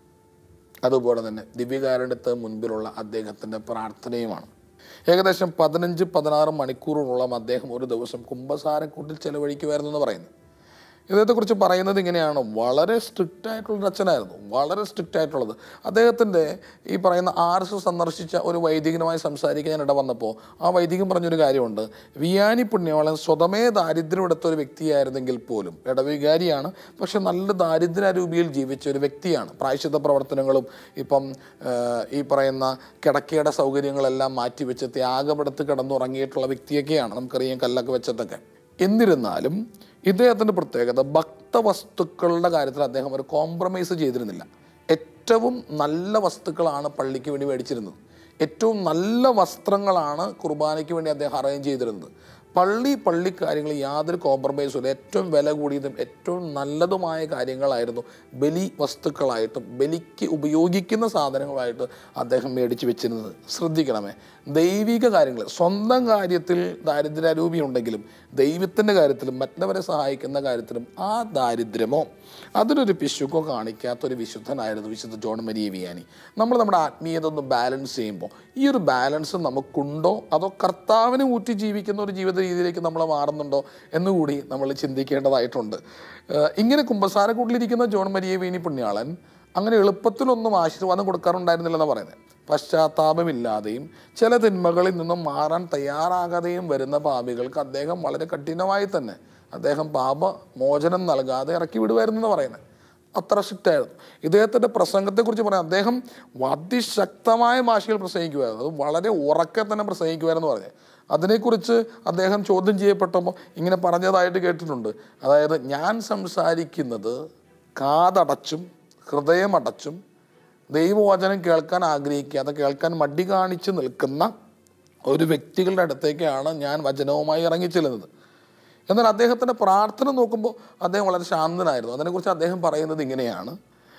അതുപോലെ തന്നെ ദിവ്യകാരുണ്യത്തെ മുൻപിലുള്ള അദ്ദേഹത്തിൻ്റെ പ്രാർത്ഥനയുമാണ് ഏകദേശം പതിനഞ്ച് പതിനാറ് മണിക്കൂറോളം അദ്ദേഹം ഒരു ദിവസം കുംഭസാരക്കൂട്ടിൽ ചെലവഴിക്കുമായിരുന്നു എന്ന് പറയുന്നു ഇദ്ദേഹത്തെക്കുറിച്ച് പറയുന്നത് ഇങ്ങനെയാണ് വളരെ സ്ട്രിക്റ്റ് ആയിട്ടുള്ളൊരു അച്ഛനായിരുന്നു വളരെ സ്ട്രിക്റ്റ് ആയിട്ടുള്ളത് അദ്ദേഹത്തിൻ്റെ ഈ പറയുന്ന ആർ എസ് സന്ദർശിച്ച ഒരു വൈദികനുമായി സംസാരിക്കാൻ ഞാൻ ഇട വന്നപ്പോൾ ആ വൈദികൻ പറഞ്ഞൊരു കാര്യമുണ്ട് വിയാനി പുണ്യവാളൻ സ്വതമേ ദാരിദ്ര്യം എടുത്ത ഒരു വ്യക്തിയായിരുന്നെങ്കിൽ പോലും ഇടവികാരിയാണ് പക്ഷെ നല്ല ദാരിദ്ര്യ ജീവിച്ച ഒരു വ്യക്തിയാണ് പ്രായശുദ്ധ പ്രവർത്തനങ്ങളും ഇപ്പം ആ, ഈ പറയുന്ന കിടക്കയുടെ സൗകര്യങ്ങളെല്ലാം മാറ്റിവെച്ച് ത്യാഗപ്പെടുത്ത് കിടന്നുറങ്ങിയിട്ടുള്ള വ്യക്തിയൊക്കെയാണ് നമുക്കറിയാം കല്ലൊക്കെ വെച്ചിട്ടൊക്കെ എന്നിരുന്നാലും ഇദ്ദേഹത്തിൻ്റെ പ്രത്യേകത ഭക്തവസ്തുക്കളുടെ കാര്യത്തിൽ അദ്ദേഹം ഒരു കോംപ്രമൈസ് ചെയ്തിരുന്നില്ല ഏറ്റവും നല്ല വസ്തുക്കളാണ് പള്ളിക്ക് വേണ്ടി മേടിച്ചിരുന്നത് ഏറ്റവും നല്ല വസ്ത്രങ്ങളാണ് കുർബാനയ്ക്ക് വേണ്ടി അദ്ദേഹം അറേഞ്ച് ചെയ്തിരുന്നത് പള്ളി പള്ളി കാര്യങ്ങൾ യാതൊരു കോംപ്രമൈസും ഇല്ല ഏറ്റവും വില കൂടിയതും ഏറ്റവും നല്ലതുമായ കാര്യങ്ങളായിരുന്നു ബലി വസ്തുക്കളായിട്ടും ബലിക്ക് ഉപയോഗിക്കുന്ന സാധനങ്ങളായിട്ട് അദ്ദേഹം മേടിച്ച് വെച്ചിരുന്നത് ശ്രദ്ധിക്കണമേ ദൈവിക കാര്യങ്ങൾ സ്വന്തം കാര്യത്തിൽ ദാരിദ്ര്യാരൂപി ഉണ്ടെങ്കിലും ദൈവത്തിൻ്റെ കാര്യത്തിലും മറ്റുള്ളവരെ സഹായിക്കുന്ന കാര്യത്തിലും ആ ദാരിദ്ര്യമോ അതിനൊരു പിശുക്കോ കാണിക്കാത്ത ഒരു വിശുദ്ധനായിരുന്നു വിശുദ്ധ ജോൺ മരിയ വിയാനി നമ്മൾ നമ്മുടെ ആത്മീയത ഒന്ന് ബാലൻസ് ചെയ്യുമ്പോൾ ഈ ഒരു ബാലൻസ് നമുക്കുണ്ടോ അതോ കർത്താവിനെ ഊറ്റി ജീവിക്കുന്ന ഒരു ജീവിത രീതിയിലേക്ക് നമ്മൾ മാറുന്നുണ്ടോ എന്നുകൂടി നമ്മൾ ചിന്തിക്കേണ്ടതായിട്ടുണ്ട് ഏഹ് ഇങ്ങനെ കുമ്പസാരക്കൂട്ടിലിരിക്കുന്ന ജോൺ മരിയ വീനി പുണ്യാളൻ അങ്ങനെ എളുപ്പത്തിലൊന്നും ആശീർവാദം കൊടുക്കാറുണ്ടായിരുന്നില്ലെന്ന് പറയുന്നത് പശ്ചാത്താപമില്ലാതെയും ചില തിന്മകളിൽ നിന്നും മാറാൻ തയ്യാറാകാതെയും വരുന്ന പാപികൾക്ക് അദ്ദേഹം വളരെ കഠിനമായി തന്നെ അദ്ദേഹം പാപമോചനം നൽകാതെ ഇറക്കി വിടുമായിരുന്നു എന്ന് പറയുന്നത് അത്ര സ്ട്രിക്റ്റ് ആയിരുന്നു ഇദ്ദേഹത്തിൻ്റെ പ്രസംഗത്തെക്കുറിച്ച് പറയാം അദ്ദേഹം അതിശക്തമായ ഭാഷയിൽ പ്രസംഗിക്കുമായിരുന്നു അത് വളരെ ഉറക്കെ തന്നെ പ്രസംഗിക്കുമായിരുന്നു പറഞ്ഞത് അതിനെക്കുറിച്ച് അദ്ദേഹം ചോദ്യം ചെയ്യപ്പെട്ടപ്പോൾ ഇങ്ങനെ പറഞ്ഞതായിട്ട് കേട്ടിട്ടുണ്ട് അതായത് ഞാൻ സംസാരിക്കുന്നത് കാതടച്ചും ഹൃദയമടച്ചും ദൈവവചനം കേൾക്കാൻ ആഗ്രഹിക്കാതെ കേൾക്കാൻ മടി കാണിച്ച് നിൽക്കുന്ന ഒരു വ്യക്തികളുടെ അടുത്തേക്കാണ് ഞാൻ വചനവുമായി ഇറങ്ങിച്ചെല്ലുന്നത് എന്നാൽ അദ്ദേഹത്തിൻ്റെ പ്രാർത്ഥന നോക്കുമ്പോൾ അദ്ദേഹം വളരെ ശാന്തനായിരുന്നു അതിനെക്കുറിച്ച് അദ്ദേഹം പറയുന്നത് ഇങ്ങനെയാണ്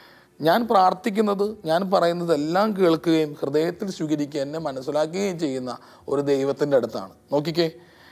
ഞാൻ പ്രാർത്ഥിക്കുന്നത് ഞാൻ പറയുന്നത് എല്ലാം കേൾക്കുകയും ഹൃദയത്തിൽ സ്വീകരിക്കുക എന്നെ മനസ്സിലാക്കുകയും ചെയ്യുന്ന ഒരു ദൈവത്തിൻ്റെ അടുത്താണ് നോക്കിക്കേ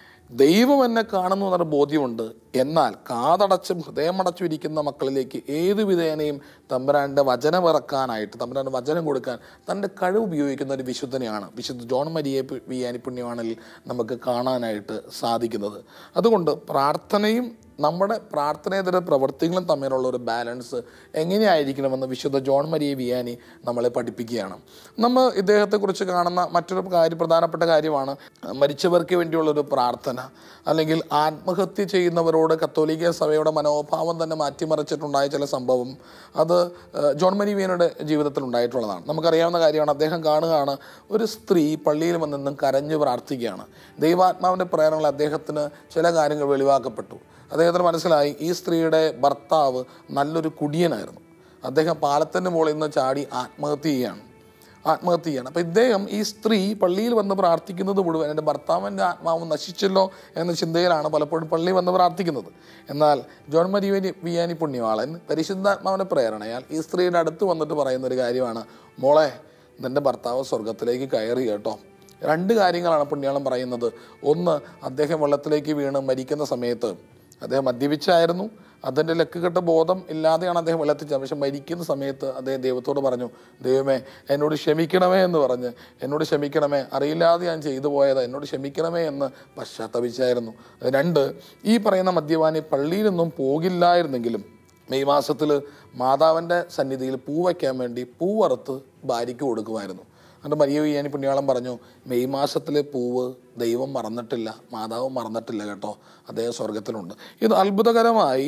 ദൈവം എന്നെ കാണുന്നു എന്നൊരു ബോധ്യമുണ്ട് എന്നാൽ കാതടച്ചും ഹൃദയമടച്ചും ഇരിക്കുന്ന മക്കളിലേക്ക് ഏത് വിധേനയും തമ്പുരാൻ്റെ വചനം ഇറക്കാനായിട്ട് തമ്പുരാൻ്റെ വചനം കൊടുക്കാൻ തൻ്റെ കഴിവ് ഉപയോഗിക്കുന്ന ഒരു വിശുദ്ധനെയാണ് വിശുദ്ധ ജോൺ മരിയെ വിയാനി പുണ്യവാണിൽ നമുക്ക് കാണാനായിട്ട് സാധിക്കുന്നത് അതുകൊണ്ട് പ്രാർത്ഥനയും നമ്മുടെ പ്രാർത്ഥനേതര പ്രവർത്തികളും തമ്മിലുള്ള ഒരു ബാലൻസ് എങ്ങനെയായിരിക്കണമെന്ന് വിശുദ്ധ ജോൺ മരിയ വിയാനി നമ്മളെ പഠിപ്പിക്കുകയാണ് നമ്മൾ ഇദ്ദേഹത്തെക്കുറിച്ച് കാണുന്ന മറ്റൊരു കാര്യം പ്രധാനപ്പെട്ട കാര്യമാണ് മരിച്ചവർക്ക് വേണ്ടിയുള്ളൊരു പ്രാർത്ഥന അല്ലെങ്കിൽ ആത്മഹത്യ ചെയ്യുന്നവരോട് കത്തോലിക്ക സഭയുടെ മനോഭാവം തന്നെ മാറ്റിമറിച്ചിട്ടുണ്ടായ ചില സംഭവം അത് ഏഹ്, ജോൺ മരി വിയനയുടെ ജീവിതത്തിൽ ഉണ്ടായിട്ടുള്ളതാണ് നമുക്കറിയാവുന്ന കാര്യമാണ് അദ്ദേഹം കാണുകയാണ് ഒരു സ്ത്രീ പള്ളിയിൽ വന്നെന്നും കരഞ്ഞു പ്രാർത്ഥിക്കുകയാണ് ദൈവാത്മാവിൻ്റെ പ്രേരണകൾ അദ്ദേഹത്തിന് ചില കാര്യങ്ങൾ വെളിവാക്കപ്പെട്ടു അദ്ദേഹത്തിന് മനസ്സിലായി ഈ സ്ത്രീയുടെ ഭർത്താവ് നല്ലൊരു കുടിയനായിരുന്നു അദ്ദേഹം പാലത്തിൻ്റെ മുകളിൽ നിന്ന് ചാടി ആത്മഹത്യ ചെയ്യുകയാണ് ആത്മഹത്യ ചെയ്യാണ് അപ്പം ഇദ്ദേഹം ഈ സ്ത്രീ പള്ളിയിൽ വന്ന് പ്രാർത്ഥിക്കുന്നത് മുഴുവൻ എൻ്റെ ഭർത്താവിൻ്റെ ആത്മാവ് നശിച്ചല്ലോ എന്ന ചിന്തയിലാണ് പലപ്പോഴും പള്ളി വന്ന് പ്രാർത്ഥിക്കുന്നത് എന്നാൽ ജോൺ മരിയനി വിയാനി പുണ്യവാളൻ പരിശുദ്ധാത്മാവിൻ്റെ പ്രേരണയാൽ ഈ സ്ത്രീയുടെ അടുത്ത് വന്നിട്ട് പറയുന്ന ഒരു കാര്യമാണ് മോളെ നിൻ്റെ ഭർത്താവ് സ്വർഗത്തിലേക്ക് കയറി കേട്ടോ രണ്ട് കാര്യങ്ങളാണ് പുണ്യാളം പറയുന്നത് ഒന്ന് അദ്ദേഹം വെള്ളത്തിലേക്ക് വീണ് മരിക്കുന്ന സമയത്ത് അദ്ദേഹം മദ്യപിച്ചായിരുന്നു അതിൻ്റെ ലക്കുകെട്ട ബോധം ഇല്ലാതെയാണ് അദ്ദേഹം വെള്ളത്തിച്ചത് പക്ഷെ മരിക്കുന്ന സമയത്ത് അദ്ദേഹം ദൈവത്തോട് പറഞ്ഞു ദൈവമേ എന്നോട് ക്ഷമിക്കണമേ എന്ന് പറഞ്ഞ് എന്നോട് ക്ഷമിക്കണമേ അറിയില്ലാതെ ഞാൻ ചെയ്തു പോയത് എന്നോട് ക്ഷമിക്കണമേ എന്ന് പശ്ചാത്തപിച്ചായിരുന്നു രണ്ട് ഈ പറയുന്ന മദ്യപാനി പള്ളിയിൽ നിന്നും പോകില്ലായിരുന്നെങ്കിലും മെയ് മാസത്തിൽ മാതാവിൻ്റെ സന്നിധിയിൽ പൂ വയ്ക്കാൻ വേണ്ടി പൂവറുത്ത് ഭാര്യയ്ക്ക് കൊടുക്കുമായിരുന്നു എന്നിട്ട് മരിയ വിയാനി പുണ്യാളം പറഞ്ഞു മെയ് മാസത്തിലെ പൂവ് ദൈവം മറന്നിട്ടില്ല മാതാവ് മറന്നിട്ടില്ല കേട്ടോ അദ്ദേഹം സ്വർഗത്തിലുണ്ട് ഇത് അത്ഭുതകരമായി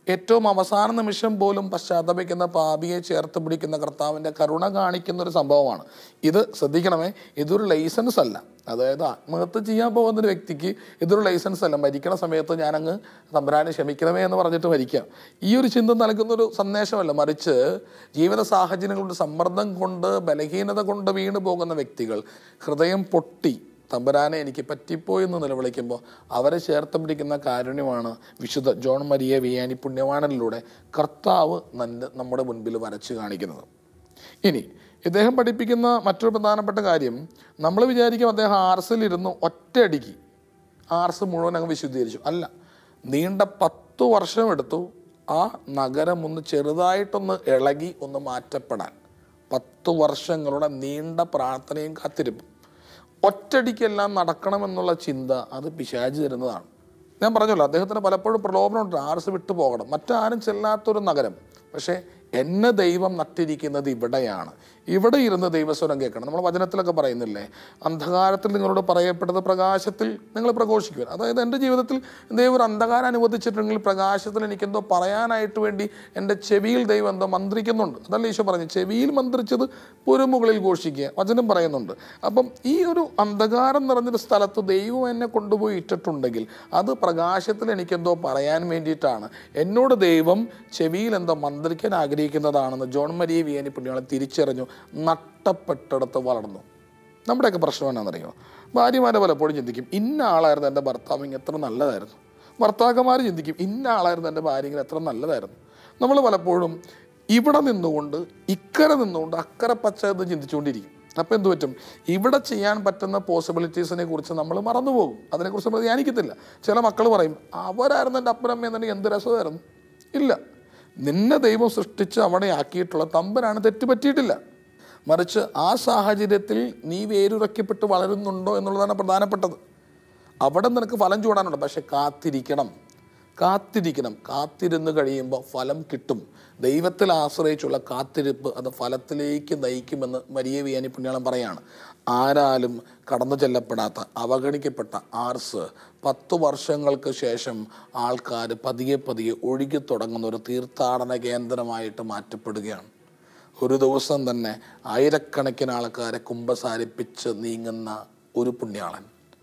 ഏറ്റവും അവസാന നിമിഷം പോലും പശ്ചാത്തപിക്കുന്ന പാപിയെ ചേർത്ത് പിടിക്കുന്ന കർത്താവിൻ്റെ കരുണ കാണിക്കുന്ന ഒരു സംഭവമാണ് ഇത് ശ്രദ്ധിക്കണമേ ഇതൊരു ലൈസൻസ് അല്ല അതായത് ആത്മഹത്യ ചെയ്യാൻ പോകുന്ന ഒരു വ്യക്തിക്ക് ഇതൊരു ലൈസൻസ് അല്ല മരിക്കണ സമയത്ത് ഞാനങ്ങ് തമ്പുരാനെ ക്ഷമിക്കണമേ എന്ന് പറഞ്ഞിട്ട് മരിക്കാം ഈ ഒരു ചിന്ത നൽകുന്ന ഒരു സന്ദേശമല്ല മറിച്ച് ജീവിത സാഹചര്യങ്ങളുടെ സമ്മർദ്ദം കൊണ്ട് ബലഹീനത കൊണ്ട് വീണു പോകുന്ന വ്യക്തികൾ ഹൃദയം പൊട്ടി തമ്പുരാനെ എനിക്ക് പറ്റിപ്പോയി എന്ന് നിലവിളിക്കുമ്പോൾ അവരെ ചേർത്ത് പിടിക്കുന്ന കാരുണ്യമാണ് വിശുദ്ധ ജോൺ മരിയ വിയാനി പുണ്യവാണനിലൂടെ കർത്താവ് നന്റെ നമ്മുടെ മുൻപിൽ വരച്ച് കാണിക്കുന്നത് ഇനി ഇദ്ദേഹം പഠിപ്പിക്കുന്ന മറ്റൊരു പ്രധാനപ്പെട്ട കാര്യം നമ്മൾ വിചാരിക്കും അദ്ദേഹം ആർസിലിരുന്ന് ഒറ്റയടിക്ക് ആർസ് മുഴുവൻ അങ്ങ് വിശുദ്ധീകരിച്ചു അല്ല നീണ്ട പത്തു വർഷം എടുത്തു ആ നഗരം ഒന്ന് ചെറുതായിട്ടൊന്ന് ഇളകി ഒന്ന് മാറ്റപ്പെടാൻ പത്തു വർഷങ്ങളുടെ നീണ്ട പ്രാർത്ഥനയും കാത്തിരിപ്പും ഒറ്റടിക്കെല്ലാം നടക്കണമെന്നുള്ള ചിന്ത അത് പിശാചി തരുന്നതാണ് ഞാൻ പറഞ്ഞല്ലോ അദ്ദേഹത്തിന് പലപ്പോഴും പ്രലോഭനമുണ്ട് ആർസ് വിട്ടു പോകണം മറ്റാരും ചെല്ലാത്തൊരു നഗരം പക്ഷേ എന്നെ ദൈവം നട്ടിരിക്കുന്നത് ഇവിടെയാണ് ഇവിടെ ഇരുന്ന് ദൈവസ്വരം കേൾക്കണം നമ്മൾ വചനത്തിലൊക്കെ പറയുന്നില്ലേ അന്ധകാരത്തിൽ നിങ്ങളോട് പറയപ്പെട്ടത് പ്രകാശത്തിൽ നിങ്ങൾ പ്രഘോഷിക്കുക അതായത് എൻ്റെ ജീവിതത്തിൽ ദൈവം ഒരു അന്ധകാരം അനുവദിച്ചിട്ടുണ്ടെങ്കിൽ പ്രകാശത്തിൽ എനിക്കെന്തോ പറയാനായിട്ട് വേണ്ടി എൻ്റെ ചെവിയിൽ ദൈവം എന്തോ മന്ത്രിക്കുന്നുണ്ട് അതല്ല ഈശോ പറഞ്ഞു ചെവിയിൽ മന്ത്രിച്ചത് പുരമുകളിൽ ഘോഷിക്കുക വചനം പറയുന്നുണ്ട് അപ്പം ഈ ഒരു അന്ധകാരം നിറഞ്ഞൊരു സ്ഥലത്ത് ദൈവം എന്നെ കൊണ്ടുപോയി ഇട്ടിട്ടുണ്ടെങ്കിൽ അത് പ്രകാശത്തിൽ എനിക്കെന്തോ പറയാൻ വേണ്ടിയിട്ടാണ് എന്നോട് ദൈവം ചെവിയിൽ എന്തോ മന്ത്രിക്കാൻ ആഗ്രഹിക്കുന്നതാണെന്ന് ജോൺ മരിയ വിയാനി പുണ്യാളെ തിരിച്ചറിഞ്ഞു നട്ടപ്പെട്ടിടത്ത് വളർന്നു നമ്മുടെയൊക്കെ പ്രശ്നം എന്നാണെന്നറിയോ ഭാര്യമാരെ പലപ്പോഴും ചിന്തിക്കും ഇന്ന ആളായിരുന്നു എൻ്റെ ഭർത്താവ് ഇങ്ങനെ എത്ര നല്ലതായിരുന്നു ഭർത്താക്കന്മാർ ചിന്തിക്കും ഇന്ന ആളായിരുന്നു എൻ്റെ ഭാര്യ ഇങ്ങനെ എത്ര നല്ലതായിരുന്നു നമ്മൾ പലപ്പോഴും ഇവിടെ നിന്നുകൊണ്ട് ഇക്കരെ നിന്നുകൊണ്ട് അക്കരെ പച്ച എന്ന് ചിന്തിച്ചുകൊണ്ടിരിക്കും അപ്പോൾ എന്ത് പറ്റും ഇവിടെ ചെയ്യാൻ പറ്റുന്ന പോസിബിലിറ്റീസിനെ കുറിച്ച് നമ്മൾ മറന്നുപോകും അതിനെക്കുറിച്ച് നമ്മൾ ധ്യാനിക്കത്തില്ല ചില മക്കൾ പറയും അവരായിരുന്നു എൻ്റെ അപ്പനമ്മ എന്നുണ്ടെങ്കിൽ എന്ത് രസമായിരുന്നു ഇല്ല നിന്നെ ദൈവം സൃഷ്ടിച്ച് അവിടെ ആക്കിയിട്ടുള്ള തമ്പനാണ് തെറ്റുപറ്റിയിട്ടില്ല മറിച്ച് ആ സാഹചര്യത്തിൽ നീ വേരുറക്കപ്പെട്ട് വളരുന്നുണ്ടോ എന്നുള്ളതാണ് പ്രധാനപ്പെട്ടത് അവിടെ നിനക്ക് ഫലം ചൂടാനുണ്ട് പക്ഷെ കാത്തിരിക്കണം കാത്തിരിക്കണം കാത്തിരുന്ന് കഴിയുമ്പോൾ ഫലം കിട്ടും ദൈവത്തിൽ ആശ്രയിച്ചുള്ള കാത്തിരിപ്പ് അത് ഫലത്തിലേക്ക് നയിക്കുമെന്ന് മരിയ വിയാനി പുണ്യാളം പറയാണ് ആരാലും കടന്നു ചെല്ലപ്പെടാത്ത അവഗണിക്കപ്പെട്ട ആർസ് പത്ത് വർഷങ്ങൾക്ക് ശേഷം ആൾക്കാർ പതിയെ പതിയെ ഒഴുകി തുടങ്ങുന്ന ഒരു തീർത്ഥാടന കേന്ദ്രമായിട്ട് മാറ്റപ്പെടുകയാണ് ഒരു ദിവസം തന്നെ ആയിരക്കണക്കിന് ആൾക്കാരെ കുമ്പസാരിപ്പിച്ച് നീങ്ങുന്ന ഒരു പുണ്യാളൻ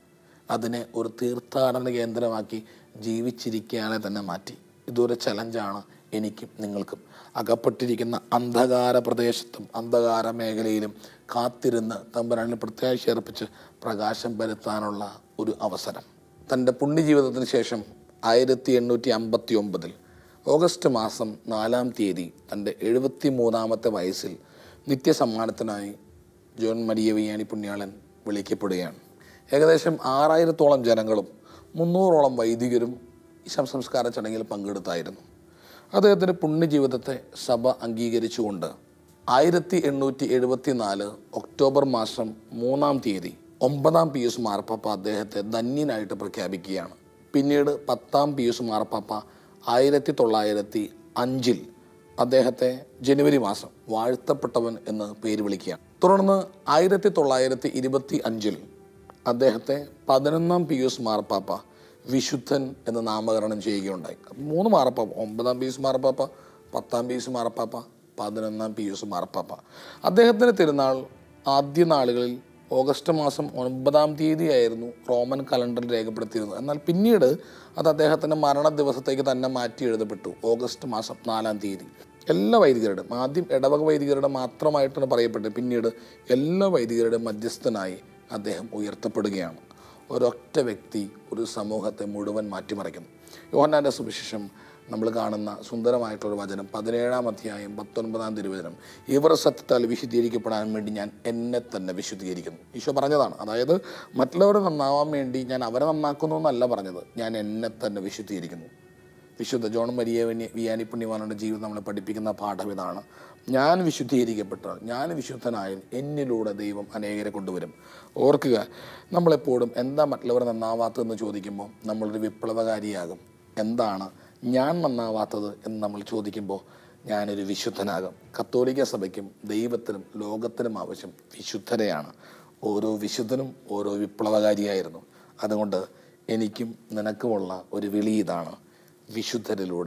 അതിനെ ഒരു തീർത്ഥാടന കേന്ദ്രമാക്കി ജീവിച്ചിരിക്കാനെ തന്നെ മാറ്റി ഇതൊരു ചലഞ്ചാണ് എനിക്കും നിങ്ങൾക്കും അകപ്പെട്ടിരിക്കുന്ന അന്ധകാര പ്രദേശത്തും അന്ധകാര മേഖലയിലും കാത്തിരുന്ന് തമ്പരാനിൽ പ്രത്യാശ അർപ്പിച്ച് പ്രകാശം വരുത്താനുള്ള ഒരു അവസരം തൻ്റെ പുണ്യജീവിതത്തിന് ശേഷം ആയിരത്തി എണ്ണൂറ്റി അമ്പത്തി ഒമ്പതിൽ ഓഗസ്റ്റ് മാസം നാലാം തീയതി തൻ്റെ എഴുപത്തി മൂന്നാമത്തെ വയസ്സിൽ നിത്യസമ്മാനത്തിനായി ജോൺ മരിയ വിയാനി പുണ്യാളൻ വിളിക്കപ്പെടുകയാണ് ഏകദേശം ആറായിരത്തോളം ജനങ്ങളും മുന്നൂറോളം വൈദികരും ഈ ശവസംസ്കാര ചടങ്ങിൽ പങ്കെടുത്തായിരുന്നു അദ്ദേഹത്തിൻ്റെ പുണ്യജീവിതത്തെ സഭ അംഗീകരിച്ചുകൊണ്ട് ആയിരത്തി എണ്ണൂറ്റി എഴുപത്തി നാല് ഒക്ടോബർ മാസം മൂന്നാം തീയതി ഒമ്പതാം പിയൂസ് മാർപ്പാപ്പ അദ്ദേഹത്തെ ധന്യനായിട്ട് പ്രഖ്യാപിക്കുകയാണ് പിന്നീട് പത്താം പിയൂസ് മാർപ്പാപ്പ ആയിരത്തി തൊള്ളായിരത്തി അഞ്ചിൽ അദ്ദേഹത്തെ ജനുവരി മാസം വാഴ്ത്തപ്പെട്ടവൻ എന്ന് പേര് വിളിക്കുകയാണ് തുടർന്ന് ആയിരത്തി തൊള്ളായിരത്തി ഇരുപത്തി അഞ്ചിൽ അദ്ദേഹത്തെ പതിനൊന്നാം പിയൂസ് മാർപ്പാപ്പ വിശുദ്ധൻ എന്ന് നാമകരണം ചെയ്യുകയുണ്ടായി അപ്പോൾ മൂന്ന് മാർപ്പാപ്പ ഒമ്പതാം പിയൂസ് മാർപ്പാപ്പ പത്താം പിയൂസ് മാർപ്പാപ്പ പതിനൊന്നാം പിയൂസ് മാർപ്പാപ്പ അദ്ദേഹത്തിൻ്റെ തിരുനാൾ ആദ്യ നാളുകളിൽ ഓഗസ്റ്റ് മാസം ഒൻപതാം തീയതി ആയിരുന്നു റോമൻ കലണ്ടറിൽ രേഖപ്പെടുത്തിയിരുന്നത് എന്നാൽ പിന്നീട് അത് അദ്ദേഹത്തിൻ്റെ മരണ ദിവസത്തേക്ക് തന്നെ മാറ്റി എഴുതപ്പെട്ടു ഓഗസ്റ്റ് മാസം നാലാം തീയതി എല്ലാ വൈദികരുടെയും ആദ്യം ഇടവക വൈദികരുടെ മാത്രമായിട്ടാണ് പറയപ്പെട്ടത് പിന്നീട് എല്ലാ വൈദികരുടെയും മധ്യസ്ഥനായി അദ്ദേഹം ഉയർത്തപ്പെടുകയാണ് ഒരൊറ്റ വ്യക്തി ഒരു സമൂഹത്തെ മുഴുവൻ മാറ്റിമറിക്കുന്നു യോഹന്നാൻ്റെ സുവിശേഷം നമ്മൾ കാണുന്ന സുന്ദരമായിട്ടുള്ള വചനം പതിനേഴാം അധ്യായം പത്തൊൻപതാം തിരുവചനം ഇവർ സത്യത്താൽ വിശുദ്ധീകരിക്കപ്പെടാൻ വേണ്ടി ഞാൻ എന്നെ തന്നെ വിശുദ്ധീകരിക്കുന്നു ഈശോ പറഞ്ഞതാണ് അതായത് മറ്റുള്ളവർ നന്നാവാൻ വേണ്ടി ഞാൻ അവരെ നന്നാക്കുന്നു എന്നല്ല പറഞ്ഞത് ഞാൻ എന്നെ തന്നെ വിശുദ്ധീകരിക്കുന്നു വിശുദ്ധ ജോൺ മരിയ വിനി- വിയാനി പുണ്യവാനുടെ ജീവിതം നമ്മളെ പഠിപ്പിക്കുന്ന പാഠം ഇതാണ് ഞാൻ വിശുദ്ധീകരിക്കപ്പെട്ടാൽ ഞാൻ വിശുദ്ധനായാൽ എന്നിലൂടെ ദൈവം അനേകരെ കൊണ്ടുവരും ഓർക്കുക നമ്മളെപ്പോഴും എന്താ മറ്റുള്ളവർ നന്നാവാത്തതെന്ന് ചോദിക്കുമ്പോൾ നമ്മളൊരു വിപ്ലവകാരിയാകും എന്താണ് ഞാൻ നന്നാവാത്തത് എന്ന് നമ്മൾ ചോദിക്കുമ്പോൾ ഞാനൊരു വിശുദ്ധനാകും കത്തോലിക്ക സഭയ്ക്കും ദൈവത്തിനും ലോകത്തിനും ആവശ്യം വിശുദ്ധരെയാണ് ഓരോ വിശുദ്ധനും ഓരോ വിപ്ലവകാരിയായിരുന്നു അതുകൊണ്ട് എനിക്കും നിനക്കുമുള്ള ഒരു വിളി ഇതാണ് വിശുദ്ധരിലൂടെ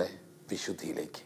വിശുദ്ധിയിലേക്ക്